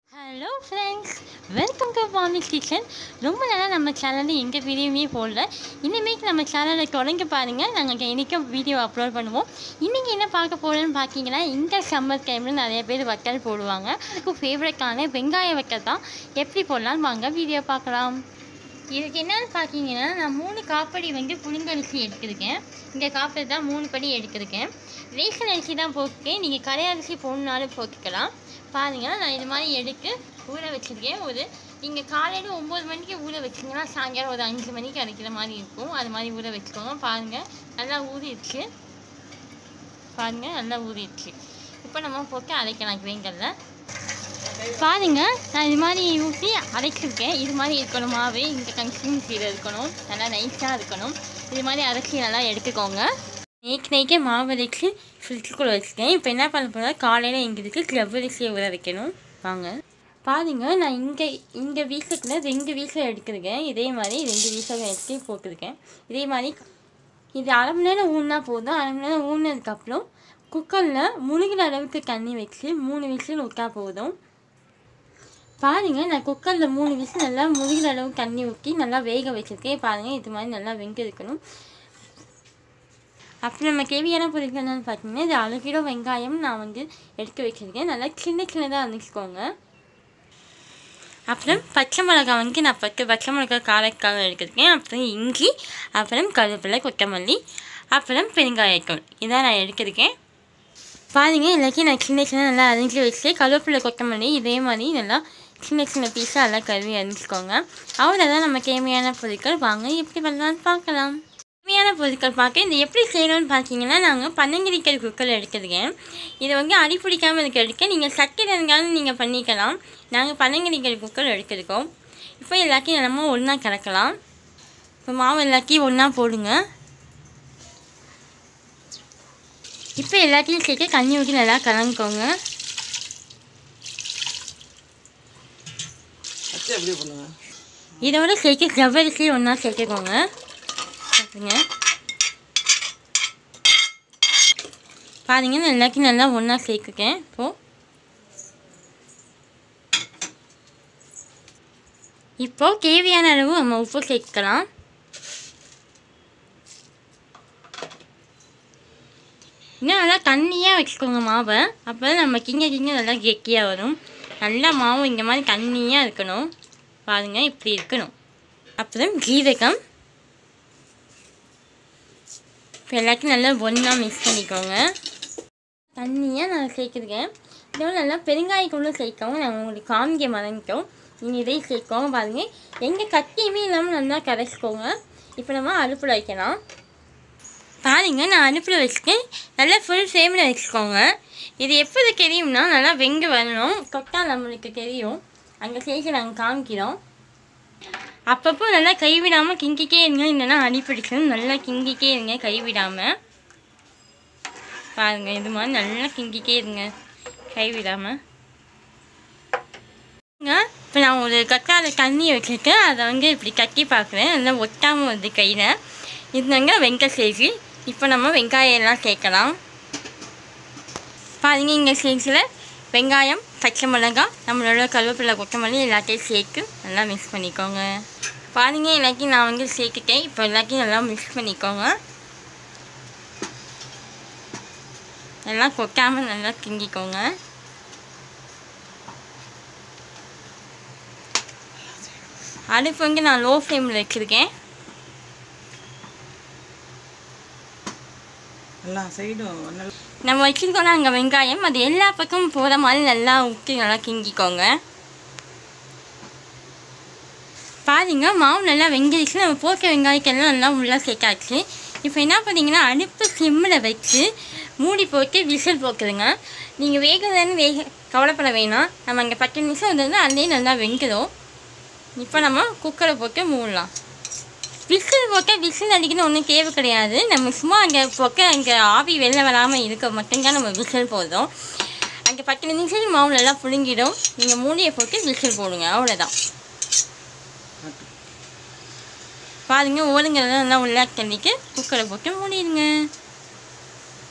hello friends welcome to பாமி kitchen ரொம்ப நாளாக நம்ம சேனலில் எங்கள் வீடியோவுமே போடல இனிமேல் நம்ம சேனலை தொடங்கி பாருங்கள் நாங்கள் இன்றைக்கும் வீடியோ அப்லோட் பண்ணுவோம் இன்றைக்கி என்ன பார்க்க போகிறோன்னு பார்த்தீங்கன்னா இந்த சம்மர் டைமில் நிறைய பேர் வத்தல் போடுவாங்க அதுக்கு ஃபேவரட்டான வெங்காய வத்தல் தான் எப்படி போடலான்னு வாங்க வீடியோ பார்க்கலாம் இதுக்கு என்னன்னு பார்த்தீங்கன்னா நான் மூணு காப்படி வந்து புழுங்கரிசி எடுத்திருக்கேன் இந்த காப்படி தான் மூணு படி எடுத்திருக்கேன் ரேஷன் அரிசி தான் போட்டுக்கேன் நீங்கள் கடை அரிசி போடணுனாலும் போட்டுக்கலாம் பாருங்கள் நான் இது மாதிரி எடுத்து ஊற வச்சுருக்கேன் ஒரு நீங்கள் காலையில் ஒம்பது மணிக்கு ஊற வச்சிங்கன்னா சாயங்காலம் ஒரு அஞ்சு மணிக்கு அரைக்கிற மாதிரி இருக்கும் அது மாதிரி ஊற வச்சுக்கோங்க பாருங்கள் நல்லா ஊறிடுச்சு பாருங்கள் நல்லா ஊறிடுச்சு இப்போ நம்ம போட்டு அரைக்கலாம் கிரைண்டரில் பாருங்க நான் இது மாதிரி ஊற்றி அரைச்சிருக்கேன் இது மாதிரி இருக்கணும் மாவு இந்த கன்சிஸ்டன்சியில் இருக்கணும் நல்லா நைஸாக இருக்கணும் இது மாதிரி அரைச்சி நல்லா எடுத்துக்கோங்க நேற்று நைக்கே மாவு அரைச்சி ஃப்ரிட்ஜுக்குள்ளே வச்சுருக்கேன் இப்போ என்ன பண்ண போகிறேன் காலையில் எங்களுக்கு ஜவ்வரிசியை ஊற வைக்கணும் வாங்க பாருங்க நான் இங்கே இங்கே வீசத்தில் ரெண்டு வீசம் எடுத்துருக்கேன் இதே மாதிரி ரெண்டு வீசம் எடுத்து போட்டிருக்கேன் இதே மாதிரி இது அரை மணி நேரம் ஊன்னா போதும் அரை மணி நேரம் ஊறினதுக்கப்புறம் குக்கரில் முழுகிற அளவுக்கு தண்ணி வச்சு மூணு விசில் விட்டா போதும் பாருங்க நான் குக்கரில் மூணு விசில் நல்லா முழுகிற அளவுக்கு தண்ணி ஊற்றி நல்லா வேக வச்சுருக்கேன் பாருங்கள் இது மாதிரி நல்லா வெங்க இருக்கணும் அப்புறம் நம்ம தேவையான பொருட்கள் என்னென்னு பார்த்தீங்கன்னா இது அரை கிலோ வெங்காயம் நான் வந்து எடுத்து வச்சுருக்கேன் நல்லா சின்ன சின்னதாக அரைச்சிக்கோங்க அப்புறம் பச்சை மிளகாய் வந்து நான் பத்து பச்சை மிளகாய் காரக்காக எடுத்துருக்கேன் அப்புறம் இஞ்சி அப்புறம் கருவேப்பிலை கொத்தமல்லி அப்புறம் பெருங்காயத்தூள் இதான் நான் எடுத்திருக்கேன் பாருங்க எல்லாத்தையும் நான் சின்ன சின்ன நல்லா அரிஞ்சு வச்சு கருவேப்பிலை கொத்தமல்லி இதே மாதிரி நல்லா சின்ன சின்ன பீஸாக நல்லா கழுவி அரிஞ்சிக்கோங்க அவ்வளோதான் நம்ம தேவையான பொருட்கள் வாங்க எப்படி பண்ணலான்னு பார்க்கலாம் தேவையான பொருட்கள் பார்க்க இது எப்படி செய்யணும்னு பார்த்தீங்கன்னா நாங்கள் பன்னங்கிரிக்கல் குக்கர் எடுத்துருக்கேன் இதை வந்து அடி பிடிக்காமல் இருக்க எடுக்க நீங்கள் சட்டியில் இருந்தாலும் நீங்கள் பண்ணிக்கலாம் நாங்கள் பன்னங்கிரிக்கல் குக்கர் எடுத்துருக்கோம் இப்போ எல்லாத்தையும் நம்ம ஒன்றா கலக்கலாம் இப்போ மாவு எல்லாத்தையும் ஒன்றா போடுங்க இப்போ எல்லாத்தையும் சேர்த்து தண்ணி ஊற்றி நல்லா கலந்துக்கோங்க அச்சா எப்படி பண்ணுங்க இதோட சேர்த்து ஜவ்வரிசி ஒன்றா சேர்த்துக்கோங்க பாருங்க பாருங்க நான் எல்லாத்தையும் நல்லா ஒன்றா சேர்த்துக்கேன் இப்போது இப்போ தேவையான அளவு நம்ம உப்பு சேர்க்கலாம் இன்னும் நல்லா தண்ணியாக வச்சுக்கோங்க மாவை அப்போ தான் நம்ம கிங்க கிங்க நல்லா கெட்டியாக வரும் நல்லா மாவு இந்த மாதிரி தண்ணியாக இருக்கணும் பாருங்கள் இப்படி இருக்கணும் அப்புறம் ஜீரகம் இப்போ எல்லாத்தையும் நல்லா ஒன்றா மிக்ஸ் பண்ணிக்கோங்க தண்ணியாக நான் சேர்த்துருக்கேன் இதோட நல்லா பெருங்காயத்தூளும் சேர்க்கவும் நாங்கள் உங்களுக்கு காமிக்க மறந்துட்டோம் நீங்கள் இதை சேர்க்கவும் பாருங்கள் எங்கள் கத்தியுமே இல்லாமல் நல்லா கரைச்சிக்கோங்க இப்போ நம்ம அடுப்பில் வைக்கலாம் பாருங்க நான் அடுப்பில் வச்சுக்கேன் நல்லா ஃபுல் ஃப்ளேமில் வச்சுக்கோங்க இது எப்போது தெரியும்னா நல்லா வெங்க வரணும் தொட்டா நம்மளுக்கு தெரியும் அங்கே சேர்த்து நாங்கள் காமிக்கிறோம் அப்பப்போ நல்லா கைவிடாமல் கிங்கிக்கே இருங்க இல்லைன்னா அடிப்பிடிக்கணும் நல்லா கிங்கிக்கே இருங்க கைவிடாமல் பாருங்கள் இது மாதிரி நல்லா கிங்கிக்கே இருங்க கைவிடாமல் இப்போ நான் ஒரு கக்காவில் தண்ணி வச்சுருக்கேன் அதை வந்து இப்படி கட்டி பார்க்குறேன் நல்லா ஒட்டாமல் வருது கையில் இருந்தாங்க வெங்க சேர்த்து இப்போ நம்ம வெங்காயம் எல்லாம் சேர்க்கலாம் பாருங்க இங்கே சேர்த்துல வெங்காயம் பச்சை மிளகாய் நம்மளோட கருவேப்பிலை கொத்தமல்லி எல்லாத்தையும் சேர்த்து நல்லா மிக்ஸ் பண்ணிக்கோங்க பாருங்க எல்லாத்தையும் நான் வந்து சேர்த்துட்டேன் இப்போ எல்லாத்தையும் நல்லா மிக்ஸ் பண்ணிக்கோங்க நல்லா கொட்டாமல் நல்லா கிண்டிக்கோங்க அடுப்பு வந்து நான் லோ ஃப்ளேமில் வச்சுருக்கேன் எல்லா சைடும் நல்லா நம்ம வச்சுருக்கோம்ல அங்கே வெங்காயம் அது எல்லா பக்கமும் போகிற மாதிரி நல்லா ஊற்றி நல்லா கிண்டிக்கோங்க பாருங்க மாவு நல்லா வெங்கிடுச்சு நம்ம போட்ட வெங்காயத்தெல்லாம் நல்லா உள்ளே சேர்த்தாச்சு இப்போ என்ன பண்ணீங்கன்னா அடுப்பு சிம்மில் வச்சு மூடி போட்டு விசில் போக்குதுங்க நீங்கள் வேகலன்னு வேக கவலைப்பட வேணாம் நம்ம அங்கே பத்து நிமிஷம் வந்து அதே நல்லா வெங்கிடும் இப்போ நம்ம குக்கரை போட்டு மூடலாம் விசில் போட்ட விசில் அடிக்கணும் ஒன்றும் தேவை கிடையாது நம்ம சும்மா அங்கே போக்க அங்கே ஆவி வெளில வராமல் இருக்க மட்டும்தான் நம்ம விசில் போதும் அங்கே பத்து நிமிஷம் மாவு நல்லா புழுங்கிடும் நீங்கள் மூடியை போட்டு விசில் போடுங்க அவ்வளோதான் பாருங்க ஓடுங்கிறத நல்லா உள்ளே தள்ளிட்டு குக்கரை போட்டு மூடிடுங்க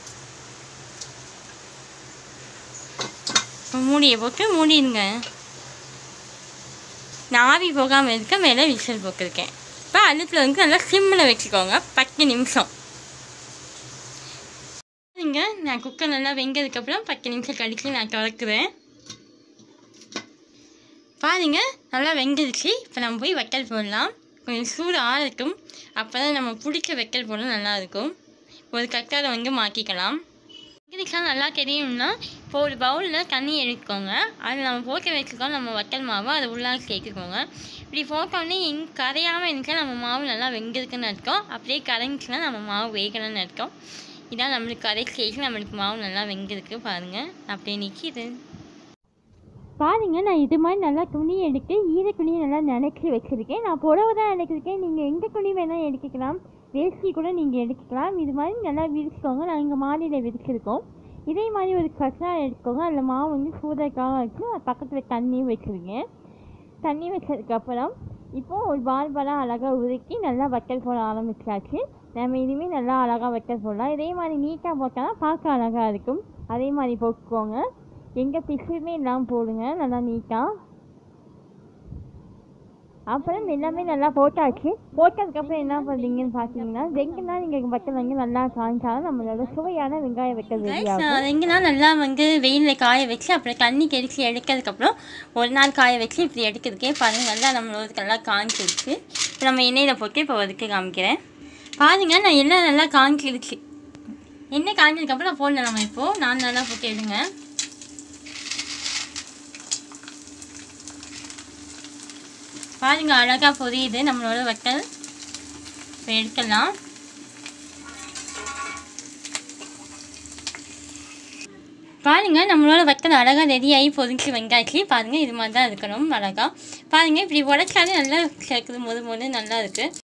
இப்போ மூடியை போட்டு மூடிடுங்க நான் ஆவி போகாமல் இருக்க மேலே விசில் போட்டிருக்கேன் இப்போ அடுப்பில் வந்து நல்லா சிம்மில் வச்சுக்கோங்க பத்து நிமிஷம் சரிங்க நான் குக்கர் நல்லா வெந்ததுக்கப்புறம் பத்து நிமிஷம் கழிச்சு நான் திறக்குறேன் பாருங்க நல்லா வெந்துருச்சு இப்போ நம்ம போய் வைக்கல் போடலாம் கொஞ்சம் சூடு ஆறட்டும் அப்போ தான் நம்ம பிடிச்ச வைக்கல் போட நல்லாயிருக்கும் ஒரு கட்டாரை வந்து மாற்றிக்கலாம் வெங்கடிக்கலாம் நல்லா தெரியும்னா இப்போ ஒரு பவுலில் தண்ணி எடுத்துக்கோங்க அதில் நம்ம போட்டு வச்சுக்கோ நம்ம வத்தல் மாவு அதை உள்ளாக சேர்த்துக்கோங்க இப்படி போட்டோடனே எங் கரையாமல் இருந்துச்சா நம்ம மாவு நல்லா வெந்திருக்குன்னு அர்த்தம் அப்படியே கரைஞ்சிச்சுன்னா நம்ம மாவு வேகணும்னு அர்த்தம் இதான் நம்மளுக்கு கரை சேர்த்து நம்மளுக்கு மாவு நல்லா வெந்திருக்கு பாருங்கள் அப்படியே நிற்கிது பாருங்க நான் இது மாதிரி நல்லா துணி எடுத்து ஈர துணியை நல்லா நினைச்சி வச்சுருக்கேன் நான் புடவை தான் நினைச்சிருக்கேன் நீங்கள் எந்த துணி வேணால் எடுத்துக்கலாம் வேஷ்டி கூட நீங்கள் எடுத்துக்கலாம் இது மாதிரி நல்லா விரிச்சுக்கோங்க நான் இங்கே மாடியில் விரிச்சிருக்கோம் இதே மாதிரி ஒரு கட்டா எடுத்துக்கோங்க அதில் மாவு வந்து சூடாக்காக வச்சு அது பக்கத்தில் தண்ணியும் வச்சுருங்க தண்ணி வச்சதுக்கப்புறம் இப்போது ஒரு பால் பாலாக அழகாக உருக்கி நல்லா வத்தல் போட ஆரம்பிச்சாச்சு நம்ம இனிமேல் நல்லா அழகாக வத்தல் போடலாம் இதே மாதிரி நீட்டாக போட்டால் தான் பார்க்க அழகாக இருக்கும் அதே மாதிரி போட்டுக்கோங்க எங்கே பிசுமே இல்லாமல் போடுங்க நல்லா நீட்டாக அப்புறம் எல்லாமே நல்லா போட்டாச்சு போட்டதுக்கப்புறம் என்ன பண்ணுறீங்கன்னு பார்த்தீங்கன்னா வெங்கன்னா நீங்கள் வத்தல் வந்து நல்லா காய்ச்சாலும் நம்மளோட சுவையான வெங்காய வெட்டல் ரெடி ஆகும் வெங்கினா நல்லா வந்து வெயிலில் காய வச்சு அப்புறம் தண்ணி கெடிச்சு எடுக்கிறதுக்கப்புறம் ஒரு நாள் காய வச்சு இப்படி எடுக்கிறதுக்கே பாருங்கள் நல்லா நம்மளோட நல்லா காய்ச்சிருச்சு இப்போ நம்ம எண்ணெயில் போட்டு இப்போ வதக்க காமிக்கிறேன் பாருங்க நான் எண்ணெய் நல்லா காய்ச்சிருச்சு எண்ணெய் காய்ச்சதுக்கப்புறம் போடல நம்ம இப்போது நான் நல்லா போட்டு எடுங்க பாருங்க அழகாக பொரியுது நம்மளோட வத்தல் இப்போ எடுக்கலாம் பாருங்க நம்மளோட வத்தல் அழகாக ரெடியாகி பொரிச்சு வெங்காய்ச்சி பாருங்க இது மாதிரி தான் இருக்கணும் அழகாக பாருங்க இப்படி உடச்சாலே நல்லா சேர்க்குது முது முது நல்லா இருக்குது